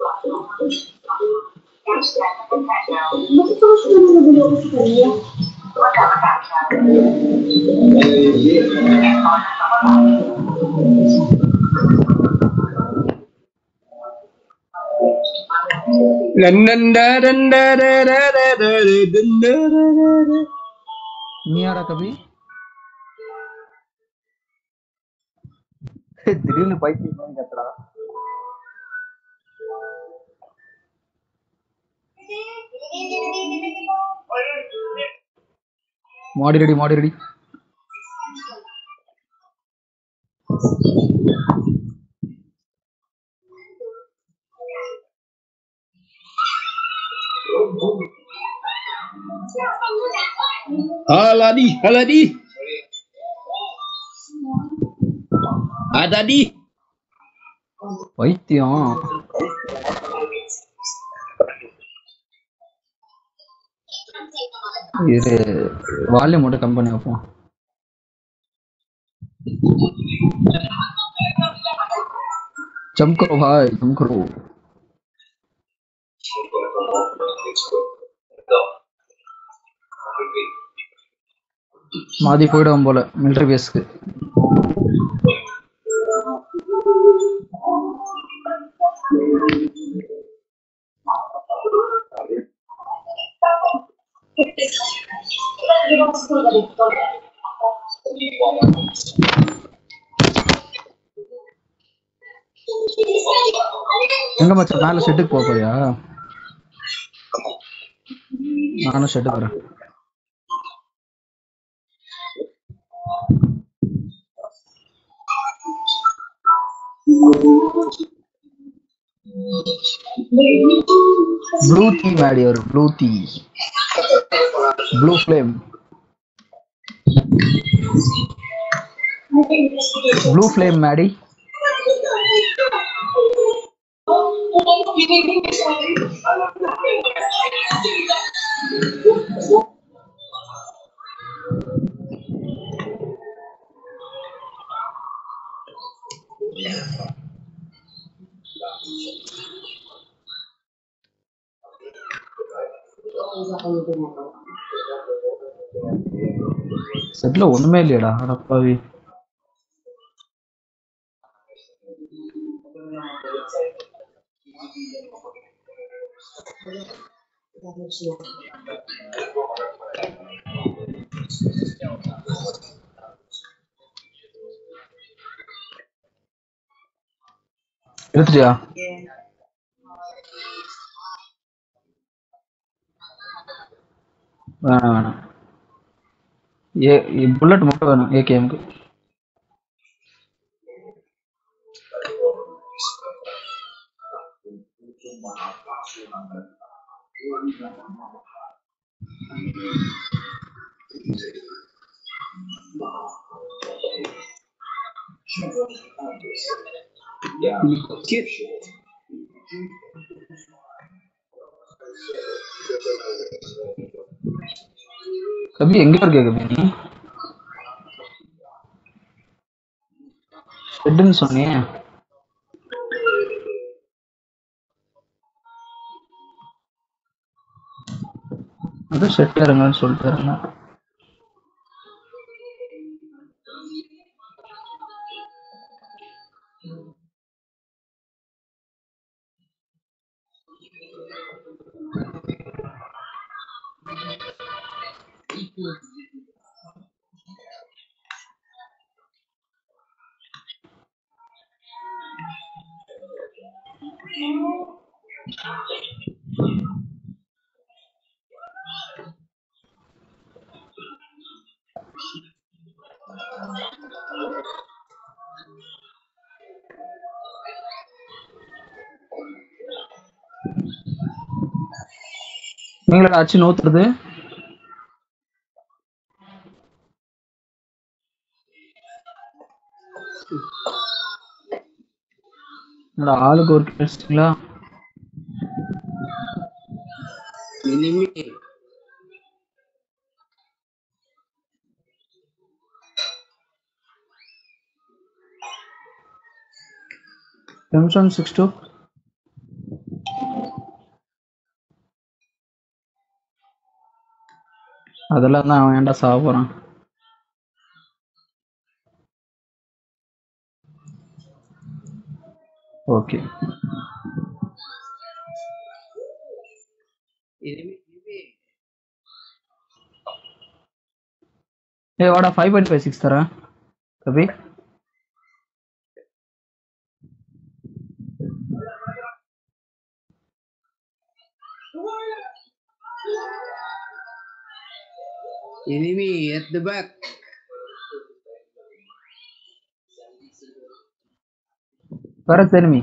நீ யாரா கபி திடீர்னு பைத்தியம் கத்துறா மாடி ரெடி மாடி ரெடி Haladi, haladi. Adadi. பைத்தியம் இது வால்யூம் மட்டும் கம் பண்ணி வைப்போம் जम करो भाई जम करो மாதி போயிடுவோம் போல மிலிட்டரி பேஸ்க்கு எங்க மச்சான் மேல ஷெட்டுக்கு போக போறியா நானும் ஷெட்டுக்கு வரேன் ப்ளூ டீ மேடி ஒரு blue T blue flame blue flame Maddy செட்ல ஒண்ணுமே இல்லையடா அடப்பாவி எடுத்துட்டியா வேணாம் வேணாம் ஏ புல்லட் மட்டும் வேணும் ஏகேஎம்க்கு Kit. கபி எங்க இருக்க கபி நீ ஷெட்னு சொன்னியே அதான் ஷெட் இருங்கன்னு சொல்லிட்டு இருந்தேன் நீங்களா அச்சு நோத்துறது என்னடா ஆளுக்கு ஒரு பேசுறீங்களா Enemy. எம்சன் சிக்ஸ் டூ அதெல்லாம் தான் அவன் ஏன்டா சாக போறான் ஓகே enemy enemy ஏய் வாடா ஃபைவ் பாயிண்ட் ஃபைவ் சிக்ஸ் தரேன் கபி enemy at the back வர தெரிமி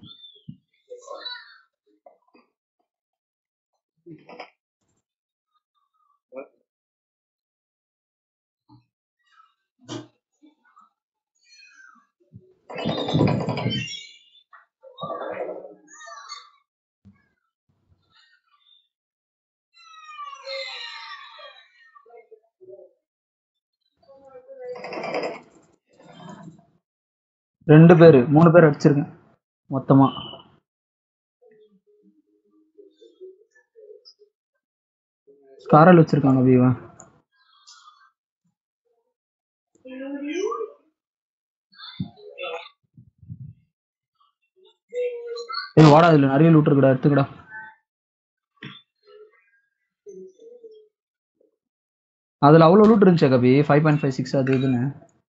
ரெண்டு பேரு மூணு பேர் அடிச்சிருக்கேன் மொத்தமா ஸ்காரல் வச்சிருக்காங்க பீவா ஏய் வாடா இதுல நிறைய லூட் இருக்குடா எடுத்துக்கடா அதுல அவ்வளவு லூட் இருந்துச்சா Kabi five point five six அது இதுன்னு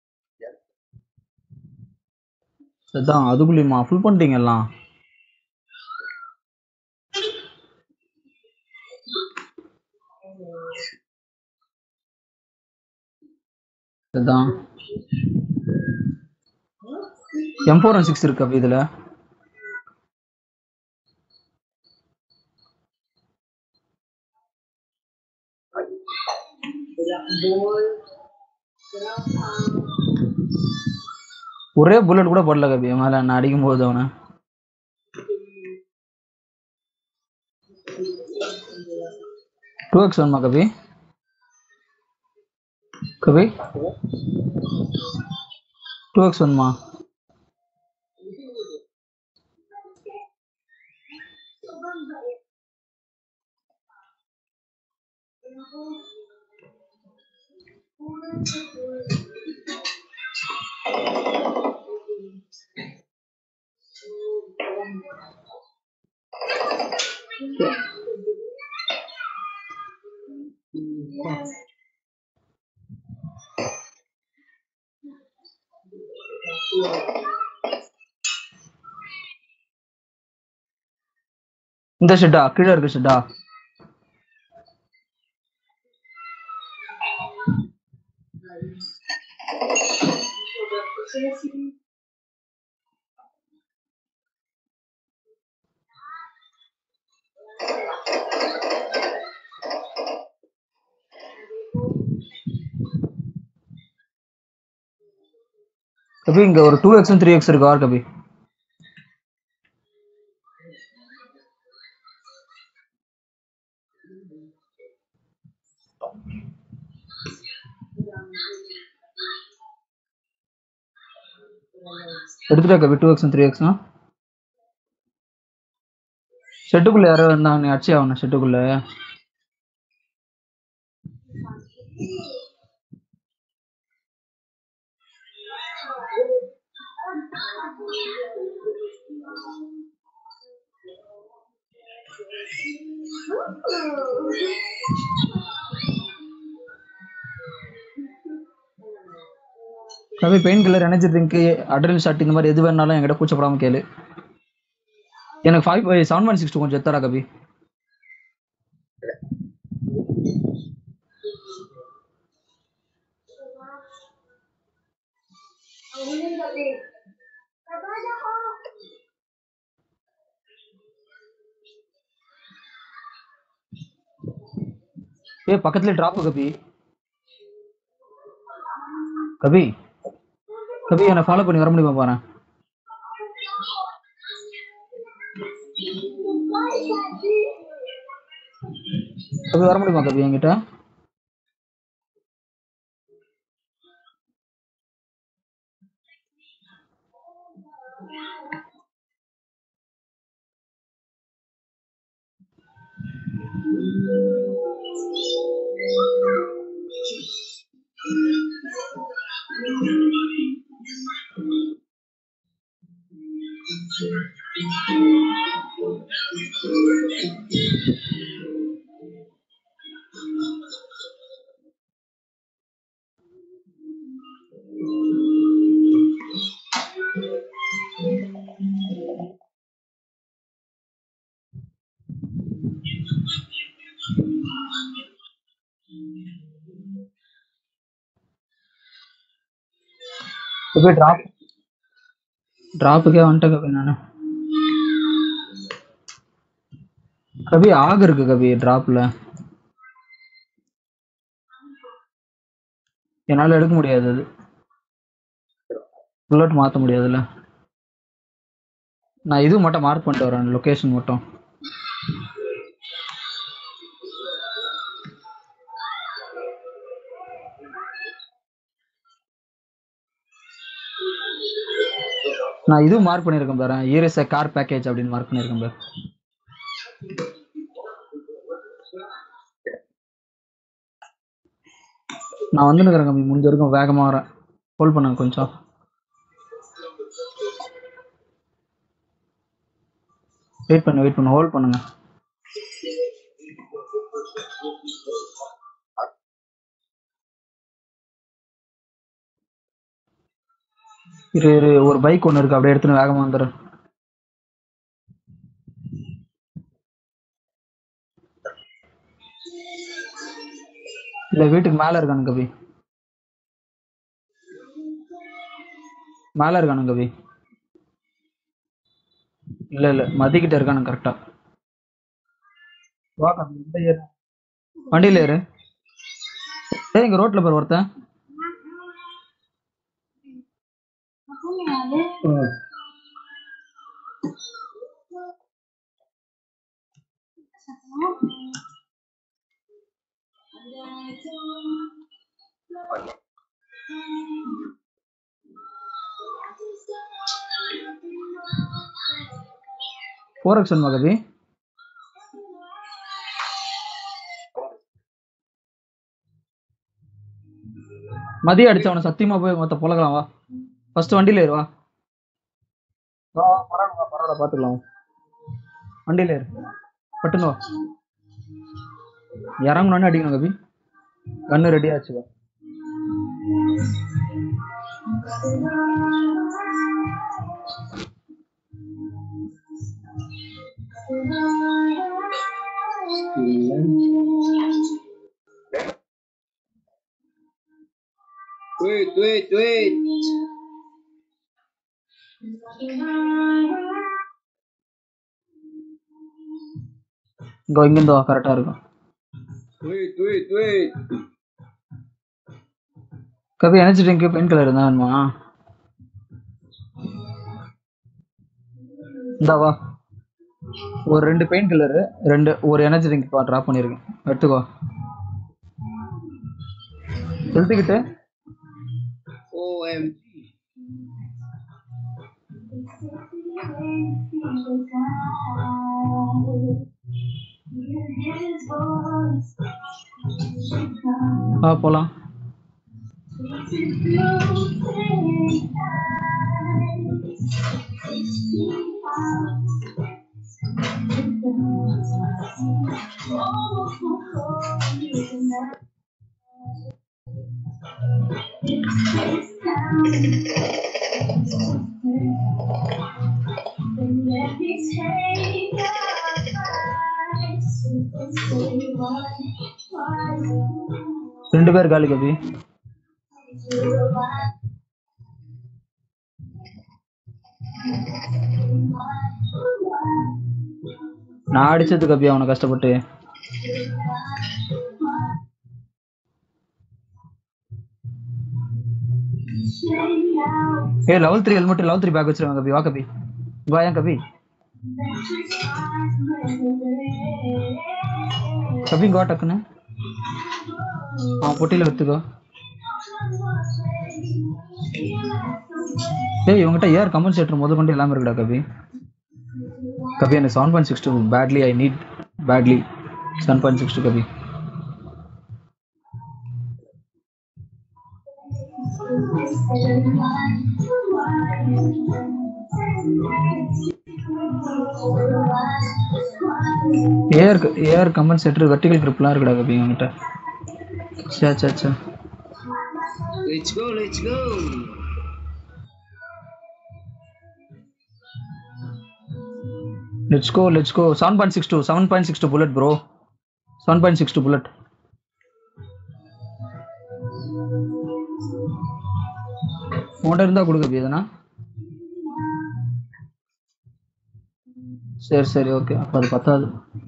அதான் அதுக்குள்ளேயுமா ஃபுல் பண்ணிட்டீங்க எல்லாம் அதான் எம் ஃபோர் ஒன் சிக்ஸ் இருக்கு அப்ப இதுல ஒரே புல்லட் கூட போடல கபி என் மேல நான் அடிக்கும் போது அவனை டூ எக்ஸ் வேணுமா கபி கபி டூ எக்ஸ் வேணுமா இந்த ஷெட்டா கீழே இருக்கு ஷெட்டா கபி இங்க ஒரு டூ எக்ஸ் த்ரீ எக்ஸ் இருக்கு ஆர் கபி எடுத்துட்டா கபி டூ எக்ஸ் த்ரீ எக்ஸ்னா ஷெட்டுக்குள்ள யாரோ இருந்தாங்க நீ அடிச்சு ஆகணும் ஷெட்டுக்குள்ள Kavi pain killer energy drink adrenaline shot இந்த மாதிரி எது வேணாலும் என்கிட்ட கூச்சப்படாம கேளு எனக்கு ஃபைவ் செவன் ஒன் சிக்ஸ் கொஞ்சம் எத்தடா கபி ஏ பக்கத்துல டிராப் கபி கபி கபி என்னை ஃபாலோ பண்ணி வர முடியுமா பாரு கபி வர முடியுமா கபி என்கிட்ட கபி டிராப் டிராப்புக்கே வந்துட்டேன் கபி நானு கபி ஆக இருக்கு கபி டிராப்ல என்னால எடுக்க முடியாது அது புல்லட் மாத்த முடியாதுல்ல நான் இது மட்டும் மார்க் பண்ணிட்டு வரேன் லொகேஷன் மட்டும் நான் இதுவும் மார்க் பண்ணியிருக்கேன் பாரு ஈரஸ் கார் பேக்கேஜ் அப்படின்னு மார்க் பண்ணியிருக்கேன் பாரு நான் வந்து நிற்கிறேன் கம்மி முடிஞ்ச வரைக்கும் வேகமா வரேன் ஹோல்ட் பண்ணுங்க கொஞ்சம் வெயிட் பண்ணு வெயிட் பண்ணு ஹோல்ட் பண்ணுங்க இரு இரு ஒரு பைக் ஒன்று இருக்கு அப்படியே எடுத்துன்னு வேகமா வந்துடுறேன் இல்ல வீட்டுக்கு மேல இருக்கானு கவி மேல இருக்கானு கவி இல்ல இல்ல மதிக்கிட்ட இருக்கானு கரெக்டா வா கவி, இந்த ஏறு. வண்டியில ஏறு ஏய் இங்க ரோட்ல பாரு ஒருத்தன் ஃபோர் எக்ஸ் ஒன் கவி மதியம் அடிச்சவன சத்தியமா போய் மொத்த புலகலாம் வா ஃபர்ஸ்ட் வண்டியில ஏறு வா வா வா, பரவாயில்ல வா, பரவாயில்ல பாத்துக்கலாம் வண்டியில ஏறு பட்டுன்னு வா இறங்கணும்னு அடிக்கணும் கபி கண்ணு ரெடி ஆச்சு வா Wait, wait, wait. இங்க இங்கிருந்து வா கரெக்டா இருக்கும் Wait, wait, wait. Kabi energy drink pain killer இருந்தா வேணுமா இந்தா வா ஒரு ரெண்டு பெயின் கலரு ரெண்டு ஒரு எனர்ஜி ட்ரிங்க் பா ட்ராப் பண்ணிருக்கேன் எடுத்துக்கோ செலுத்திக்கிட்டு OMG. வா போலாம் ரெண்டு பேர் காலி கபி நான் அடிச்சது கபி அவனை கஷ்டப்பட்டு a level three helmet level three bag வச்சிருவாங்க கபி வா கபி வா ஏன் கபி கபி இங்க வா டக்குன்னு அவன் பொட்டியில எடுத்துக்கோ ஏய் இவங்ககிட்ட ஏர் கம்பன்சேட்டர் முதல் கொண்டு எல்லாமே இருக்குடா கபி கபி எனக்கு seven point six two badly I need badly seven point six two Kabi AR AR compensator vertical கிரிப்லாம் இருக்குடா கபி உங்ககிட்ட சே சே சே Let's go, let's go. Let's go let's go seven point six two seven point six two bullet bro seven point six two bullet உன்கிட்ட இருந்தா கொடுக்க கபி எதனா சரி சரி ஓகே அப்போ அது பத்தாது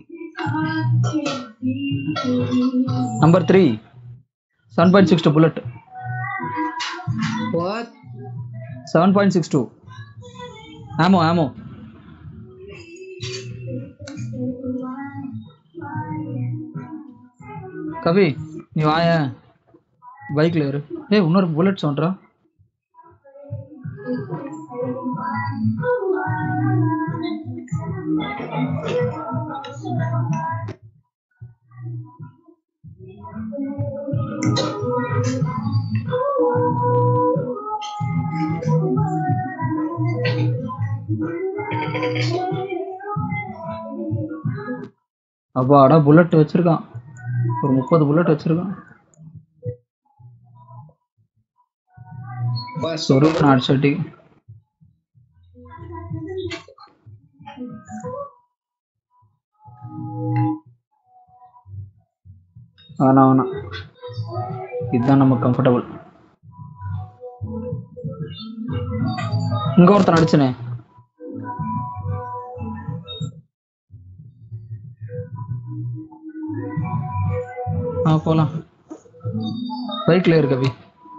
number three seven point six two bullet What? Seven point six two ஆமோ ஆமோ கவி நீ வாய பைக்ல இரு ஏய் இன்னொரு புல்லட் சவுண்ட்ரா அப்பாடா புல்லட் வச்சிருக்கான் ஒரு முப்பது புல்லட் வச்சிருக்கான் Pass. சொருகு அடிச்சட்டி வேணாம் வேணாம் இதுதான் நம்ம கம்ஃபர்டபுள் இங்க ஒருத்தன் அடிச்சனே ஆ போலாம் பைக்ல இருக்கு அபி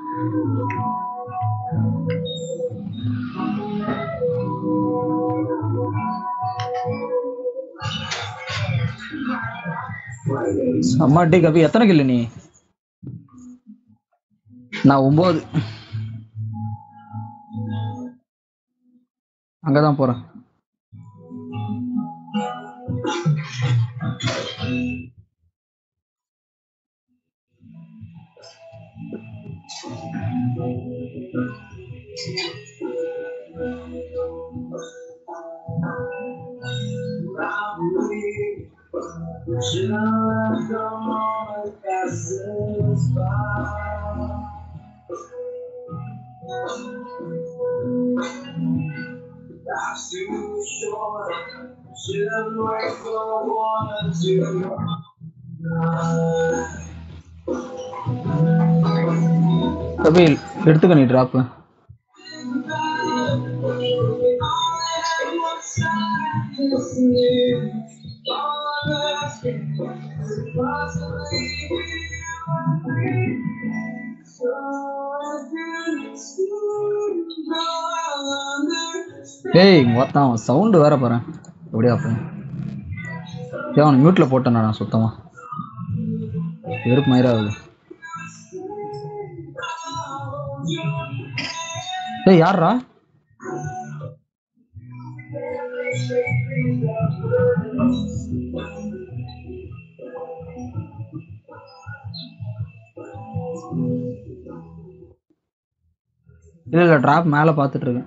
அம்மா டே கபி எத்தனை கில்லு நீ நான் ஒன்பது அங்கதான் போறேன் கபில் எடுத்துக்க நீ டிராப் ஏய் மொத்தம் சவுண்டு வேற பாறேன் எப்படியா அப்ப ஏன் அவனை மியூட்ல போட்டேன்டா நான் சுத்தமா வெறுப்பு மயிராகுது ஏய் யார்ரா இல்ல இல்ல டிராப் மேல பாத்துட்டு இருக்கேன்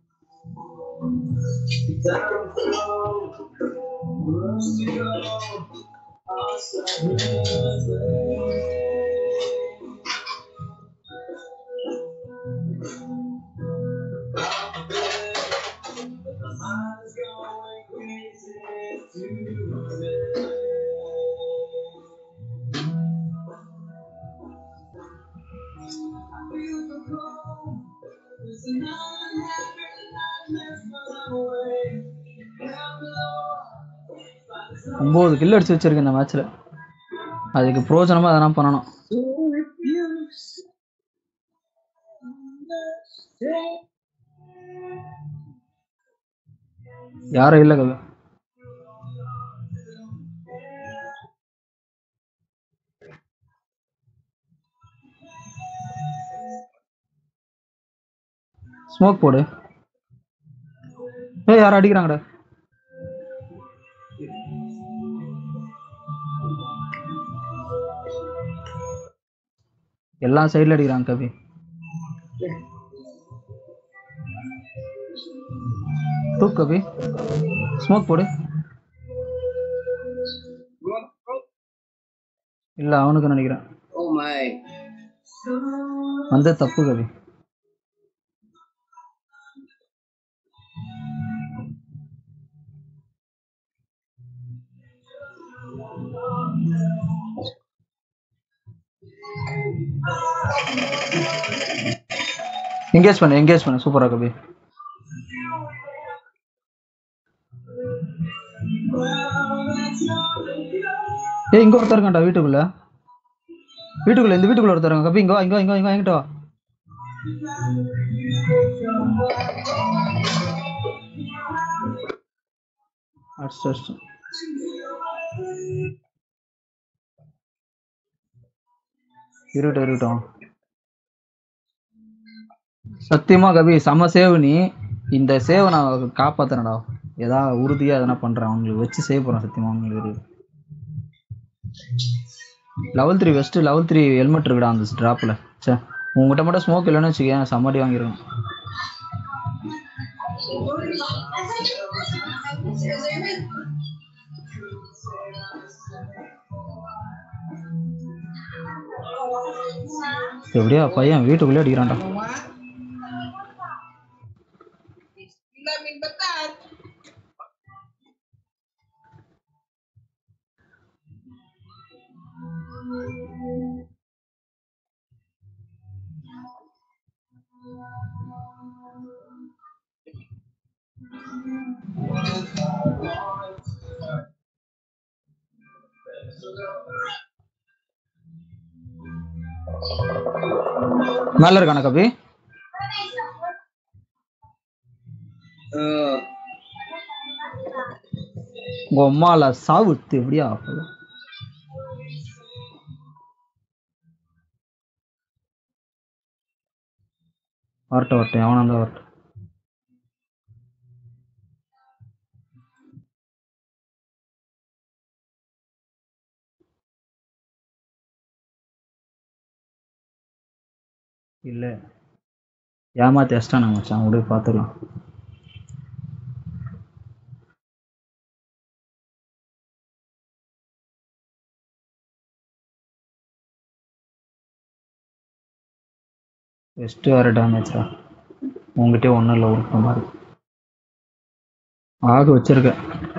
ஒன்பது கில் அடிச்சு வச்சிருக்கேன் இந்த மேட்ச்ல அதுக்கு பிரோஜனமா எதனா பண்ணணும் யாரும் இல்ல கவி ஸ்மோக் போடு ஏய் யாரும் அடிக்கிறாங்கடா எல்லா சைடுல அடிக்கிறாங்க கவி தூக்கு கவி ஸ்மோக் போடு இல்ல அவனுக்கு நினைக்கிறேன் Oh my. வந்த தப்பு கவி எங்கேஜ் பண்ணு எங்கேஜ் பண்ணு சூப்பரா கவி ஏய் இங்க ஒருத்தர் இருக்கான்டா வீட்டுக்குள்ள வீட்டுக்குள்ள இந்த வீட்டுக்குள்ள ஒருத்தர் இருக்கான் கபி இங்க வா இங்க வா இங்க வா இங்க வா என்கிட்ட வா அடிச்சு அடிச்சு இருக்கட்டும் இருக்கட்டும் சத்தியமா கபி செம சேவ் நீ இந்த சேவை நான் காப்பாத்துறேன்டா ஏதாவது உறுதியா எதனா பண்றேன் அவங்களுக்கு வச்சு சேவ் போறேன் சத்தியமா அவங்களுக்கு level three vest level three helmet இருக்குடா அந்த டிராப்ல சே உங்ககிட்ட மட்டும் ஸ்மோக் இல்லைன்னு வச்சுக்கேன் சம்மடி வாங்கிருக்கேன் எப்படியா பையன் வீட்டுக்குள்ளே அடிக்கிறான்டா மேல இருக்கான கபி Uh, உங்க அம்மால சாவுத்து எப்படியா வரட்டும் வரட்டும் எவனா இருந்தா வரட்டும் இல்ல ஏமாத்தி அஷ்டானா மச்சான் விடு பாத்துக்கலாம் வெஸ்ட் வேற டேமேஜ்ரா உங்ககிட்ட ஒன்றும் இல்லை உருப்ப மாதிரி ஆக வச்சிருக்க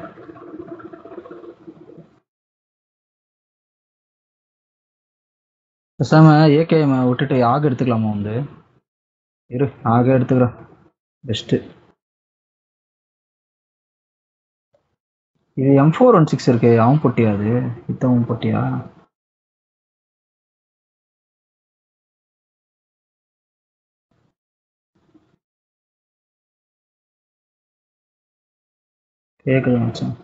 பேசாம ஏகேஎம் விட்டுட்டு ஆக எடுத்துக்கலாமா வந்து இரு ஆக எடுத்துக்கிறேன் பெஸ்ட்டு இது எம் ஃபோர் ஒன் சிக்ஸ் இருக்கு அவன் பொட்டியா அது இத்தவன் பொட்டியா கேக்குது மச்சான்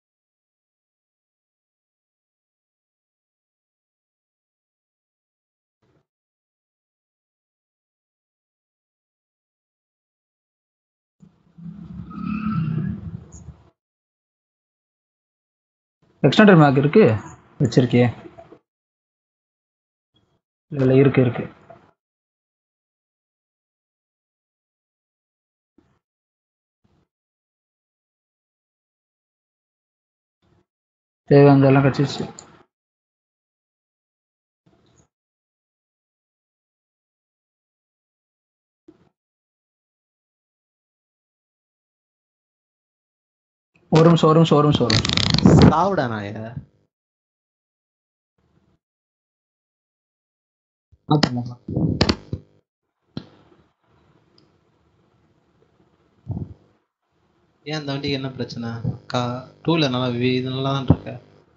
எக்ஸ்டெண்டர் மேக் இருக்கு வச்சிருக்கியே இல்ல இல்ல இருக்கு இருக்கு தேவையானதெல்லாம் கிடச்சிருச்சு ஒரு நிமிஷம் ஒரு நிமிஷம் ஒரு நிமிஷம் ஒரு நிமிஷம் சாவுடா நாய ஆமாம். ஏன் அந்த வண்டிக்கு என்ன பிரச்சனை கா டூல நல்லா வி- இது நல்லா தான் இருக்க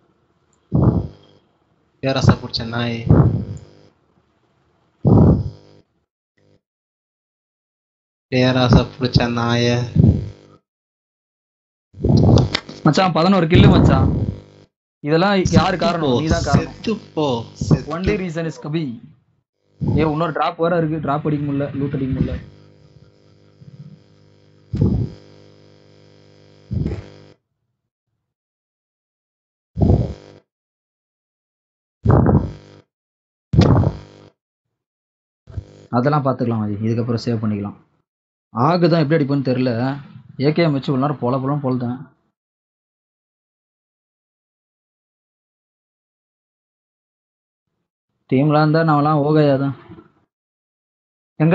பேராசா பிடிச்ச நாய் பேராசா பிடிச்ச நாய மச்சான் பதினோரு கில்லு மச்சான் இதெல்லாம் யாரு காரணம் நீதான் காரணம் செத்து போ செத்து ஒன்லி ரீசன் இஸ் கபி ஏ இன்னொரு டிராப் வேற இருக்கு டிராப் அடிக்க முடியல லூட் அடிக்க முடியல அதெல்லாம் பார்த்துக்கலாம் மதி இதுக்கப்புறம் சேவ் பண்ணிக்கலாம் ஆகு தான் எப்படி அடிப்பேன்னு தெரியல ஏகேஎம் வச்சு இவ்வளோ நேரம் பொல பொலம் பொழுதேன் டீம்லாம் இருந்தா நான்லாம் ஓகையா தான் எங்க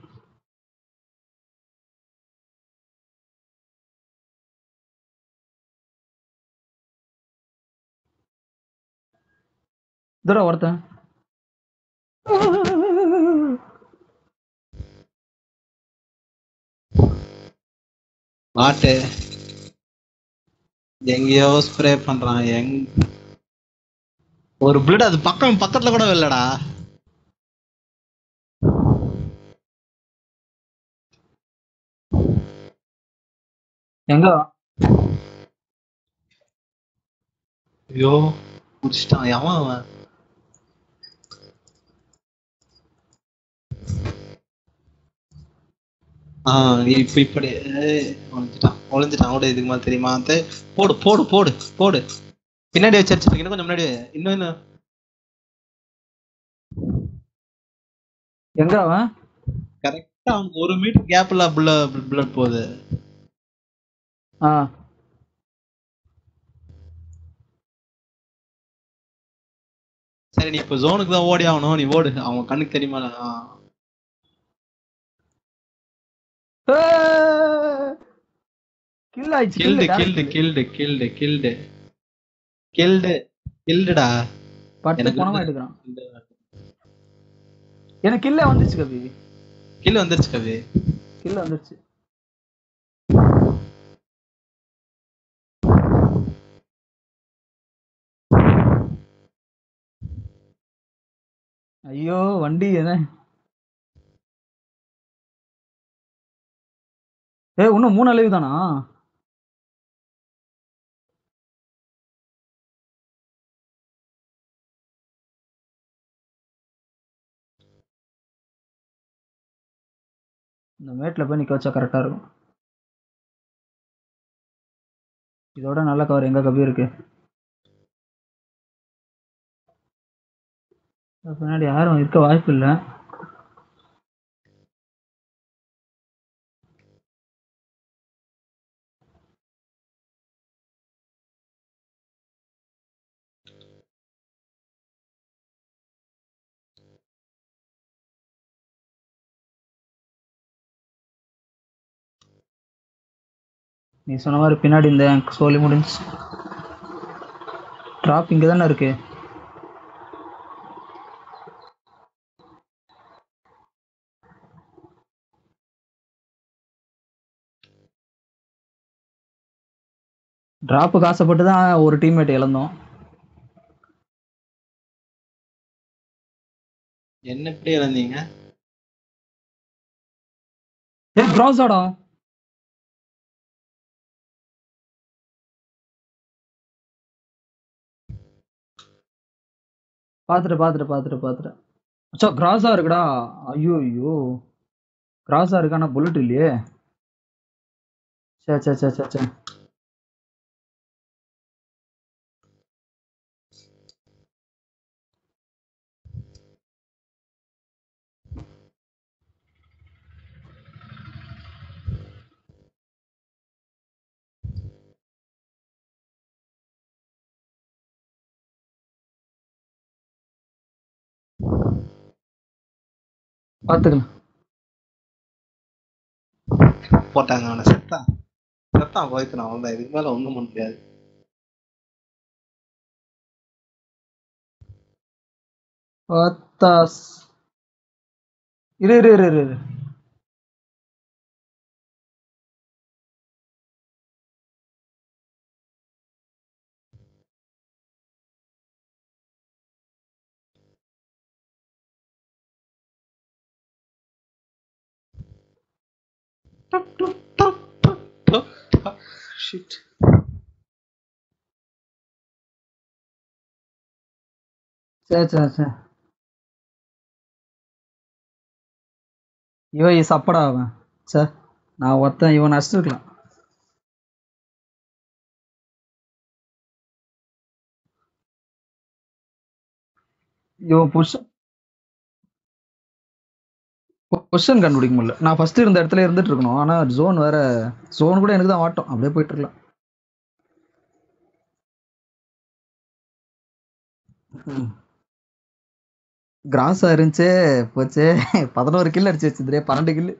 இதோட ஒருத்தன் மாட்டு எங்கேயோ ஸ்ப்ரே பண்றான் எங் ஒரு பிளட் அது பக்கம் பக்கத்துல கூட இல்லடா எங்க ஐயோ முடிச்சிட்டான் எவன் அவன் ஆஹ் இப்ப இப்படி ஏய், ஒளிஞ்சிட்டான் ஒளிஞ்சிட்டான் கூட இதுக்கு மேல தெரியுமா தே- போடு போடு போடு போடு பின்னாடி வச்சு அடிச்சிருக்கீங்க இன்னும் கொஞ்சம் முன்னாடி வை. இன்னும் இன்னும் எங்க அவன் கரெக்டா அவனுக்கு ஒரு மீட்டர் கேப்ல பிளட் போகுது ஆ சரி நீ இப்ப ஜோனுக்கு தான் ஓடி ஆகணும் நீ ஓடு அவன் கண்ணுக்கு தெரியுமா கில் ஆயிடுச்சு killed kill, killed direct killed killed killed killed கில்டுடா பட்டு எனக்கு பணமா வந்து- எடுக்கிறான் எனக்கு கில்லே வந்துருச்சு கவி கில் வந்துருச்சு கவி கில்ல வந்துருச்சு ஐயோ வண்டி என்ன ஏ இன்னும் மூணு அளவு தானா இந்த மேட்ல போய் நிக்க வச்சா கரெக்டா இருக்கும் இதோட நல்ல கவர் எங்க கபி இருக்கு அது பின்னாடி யாரும் இருக்க வாய்ப்பு இல்ல நீ சொன்ன மாதிரி பின்னாடி இந்த சோலி முடிஞ்சு டிராப் இங்க தானே இருக்கு டிராப்புக்கு ஆசைப்பட்டு தான் ஒரு டீம்மேட் இழந்தோம் என்ன இப்படி இழந்தீங்க ஏ கிராஸாடா பாத்துட்டு பாத்துட்டு பாத்துட்டு பாத்துட்டு அச்சா கிராஸா இருக்குடா ஐயோ ஐயோ கிராஸா இருக்கு ஆனா புல்லட் இல்லையே சே சே சே சே சே பாத்துக்கலாம் போட்டாங்க அவனை செத்தான் செத்தான் போய்த்தான் அவன் தான் இதுக்கு மேல ஒண்ணும் பண்ண முடியாது பத்தாஸ் இரு இரு இரு இரு, இரு Shit. சே சே சே இவன் சப்படா அவன் சே நான் ஒருத்தன் இவன் அடிச்சிருக்கலாம் இவன் புஷ் பொசிஷன் கண்டுபிடிக்க முடியல நான் ஃபர்ஸ்ட் இருந்த இடத்துல இருந்துட்டு இருக்கணும் ஆனா ஜோன் வேற ஜோன் கூட எனக்கு தான் வாட்டம் அப்படியே போயிட்டு இருக்கலாம் ம். கிராஸா இருந்துச்சு போச்சு பதினோரு கில் அடிச்சு வச்சிருந்தே பன்னெண்டு கில்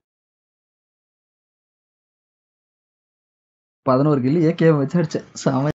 பதினோரு கில் ஏகே வச்சு அடிச்சேன் செம